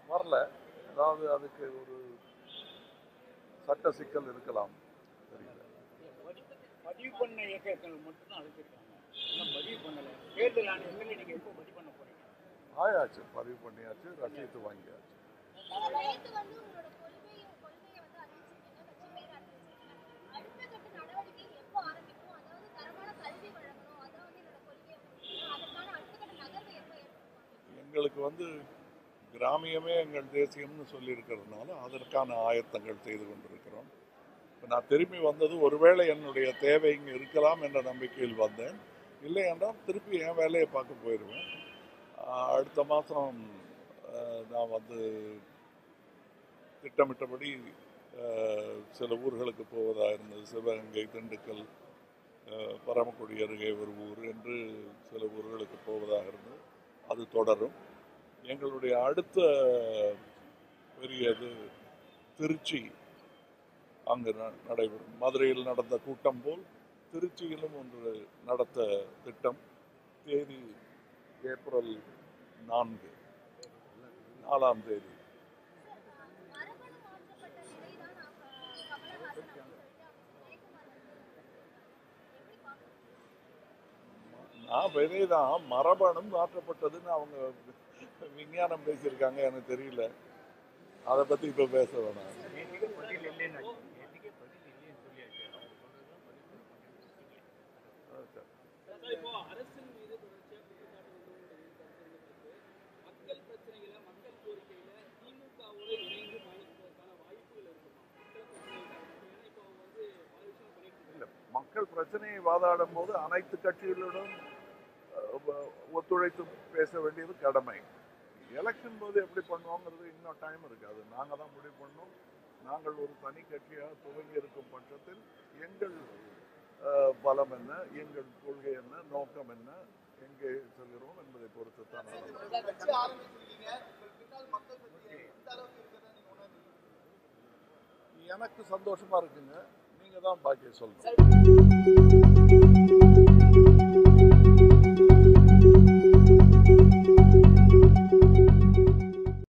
வரல அதாவது அதுக்கு ஒரு சட்ட சிக்கல் இருக்கலாம் தெரியல பதிவு பண்ண இயக்கங்கள் மட்டும் தான் அழைச்சிருக்காங்க இன்னும் பதிவு பண்ணல தேர்தல் ஆணையத்தில் நீங்க எப்போ பதிவு பண்ண போறீங்க ஆயாச்சு பதிவு பண்ணியாச்சு ரசீது வாங்கியாச்சு நேத்து வந்து உங்களோட கொள்கை கொள்கையை வந்து அறிவிச்சிருக்கீங்க கட்சி பேர் அறிவிச்சிருக்கீங்க அடுத்த கட்ட நடவடிக்கை எப்போ ஆரம்பிக்கும் அதாவது தரமான கல்வி வழங்கணும் அதான் வந்து என்னோட கொள்கை அப்படின்னு அதற்கான அடுத்த கட்ட நகர்வு எப்போ ஏற்படுத்துவாங்க எங்களுக்கு வந்து கிராமியமே எங்கள் தேசியம்னு சொல்லியிருக்கிறதுனால அதற்கான ஆயத்தங்கள் செய்து கொண்டிருக்கிறோம் இப்போ நான் திரும்பி வந்தது ஒருவேளை என்னுடைய தேவை இங்கே இருக்கலாம் என்ற நம்பிக்கையில் வந்தேன் இல்லை என்றால் திருப்பி என் வேலையை பார்க்க போயிடுவேன் ஆஹ் அடுத்த மாதம் நான் வந்து திட்டமிட்டபடி ஆஹ் சில ஊர்களுக்கு போவதாக இருந்தது சிவகங்கை திண்டுக்கல் ஆஹ் பரமக்குடி அருகே ஒரு ஊர் என்று சில ஊர்களுக்கு போவதாக இருந்தது அது தொடரும் எங்களுடைய அடுத்த பெரியது திருச்சி அங்கு ந- நடைபெறும் மதுரையில் நடந்த கூட்டம் போல் திருச்சியிலும் ஒன்று நடத்த திட்டம் தேதி ஏப்ரல் நான்கு நாலாம் தேதி மரபணு மாற்றப்பட்ட நிலைதான் கமலஹாசன் அப்படின்னு சொல்லிட்டு அமைச்சர் ஜெயக்குமார் வந்து எப்படி பார்க்கணும் நான் விதை தான் மரபணும் மாற்றப்பட்டதுன்னு அவங்க விஞ்ஞானம் பேசியிருக்காங்க எனக்கு தெரியல அதை பற்றி இப்போ பேச வேணாம் நேற்றுக்கே பதில் இல்லைன்னு நேற்றுக்கே பதில் இல்லைன்னு சொல்லியாச்சு அவர் சொல்றதுதான் பதில் பண்ணி சரி. இப்போ அரசின் மீது தொடர்ச்சியா குற்றச்சாட்டு வந்து மக்கள் பிரச்சனைகளை மக்கள் கோரிக்கையில திமுகவோட இணைந்து பயணிப்பதற்கான வாய்ப்புகள் இருக்குமா மக்கள் பிரச்சனைகள் ஏன்னா இப்போ அவங்க வந்து பல விஷயம் பண்ணிட்டு இல்ல மக்கள் பிரச்சனையை வாதாடும் போது அனைத்து கட்சிகளுடன் அஹ், ஒ- ஒத்துழைத்து பேச வேண்டியது கடமை எலெக்ஷன் போது எப்படி பண்ணுவோங்கிறது இன்னும் டைம் இருக்கு அது நாங்க தான் முடிவு பண்ணோம் நாங்கள் ஒரு தனி கட்சியாக துவங்கி இருக்கும் பட்சத்தில் எங்கள் அஹ், பலம் என்ன எங்கள் கொள்கை என்ன நோக்கம் என்ன எங்கே செல்கிறோம் என்பதை பொறுத்து தான் நடக்கும். கட்சி ஆரம்பிச்சிருக்கீங்க உங்கள் பின்னால் மக்கள் சக்தி எந்த அளவுக்கு இருக்கிறதா நீங்க உணர்ந்தீங்க எனக்கு சந்தோஷமா இருக்குங்க நீங்க தான் பாக்கிய சொல்லணும் இருக்கு